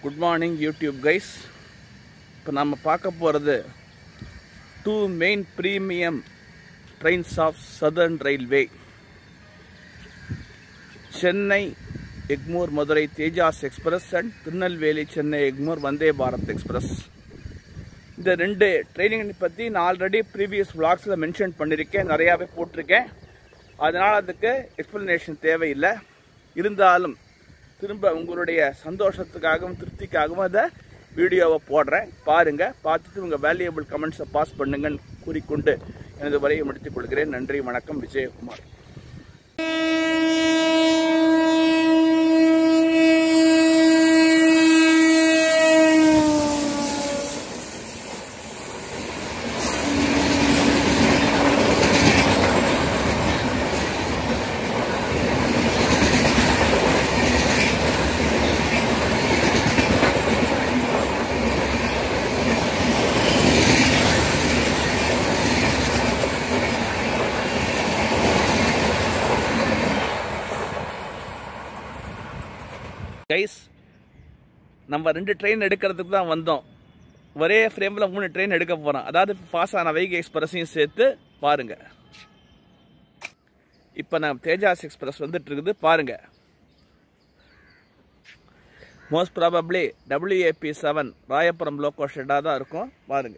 good morning YouTube guys இப்போ நம்ம பார்க்க போகிறது two main premium trains of Southern Railway Chennai Egmore Madurai Tejas express and Tirunelveli Chennai Egmore Vande Bharat express இந்த ரெண்டு ட்ரெயினிங் பற்றி நான் ஆல்ரெடி ப்ரீவியஸ் vlogsல மென்ஷன் பண்ணியிருக்கேன் நிறையாவே போட்டிருக்கேன் அதனால் அதுக்கு எக்ஸ்ப்ளனேஷன் தேவையில்லை இருந்தாலும் திரும்ப உங்களுடைய சந்தோஷத்துக்காகவும் திருப்திக்காகவும் அதை வீடியோவை போடுறேன் பாருங்க பார்த்துட்டு உங்கள் வேல்யூபிள் கமெண்ட்ஸை பாஸ் பண்ணுங்கன்னு கூறிக்கொண்டு எனது வரையை முடித்துக் கொள்கிறேன் நன்றி வணக்கம் விஜயகுமார் கைஸ் நம்ம ரெண்டு ட்ரெயின் எடுக்கிறதுக்கு தான் வந்தோம் ஒரே ஃப்ரேமில் மூணு ட்ரெயின் எடுக்க போகிறோம் அதாவது பாஸ் ஆன வைகை எக்ஸ்பிரஸையும் சேர்த்து பாருங்க இப்போ நான் தேஜாஸ் எக்ஸ்பிரஸ் வந்துட்டு இருக்குது பாருங்க most probably WAP seven Royapuram loco ஷெட்டாக தான் இருக்கும் பாருங்க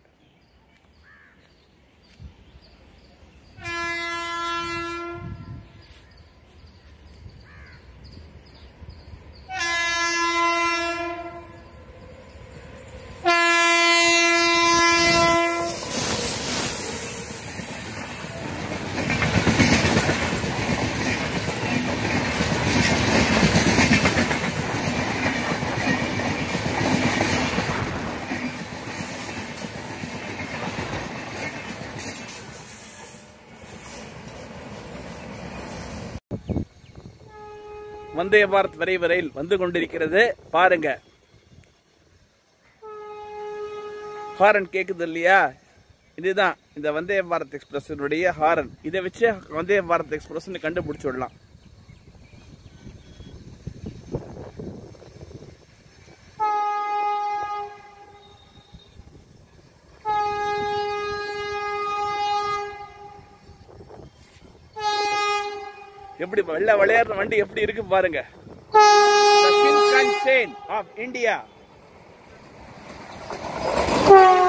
வந்தே பாரத் விரைவு ரயில் வந்து கொண்டிருக்கிறது பாருங்க ஹாரன் கேக்குது இல்லையா இதுதான் இந்த வந்தே பாரத் எக்ஸ்பிரஸினுடைய ஹாரன் இதை வச்சு வந்தே பாரத் எக்ஸ்பிரஸ் கண்டுபிடிச்சு விடலாம் எப்படி வெள்ள விளையாடுற வண்டி எப்படி இருக்கு பாருங்க The Shinkansen of India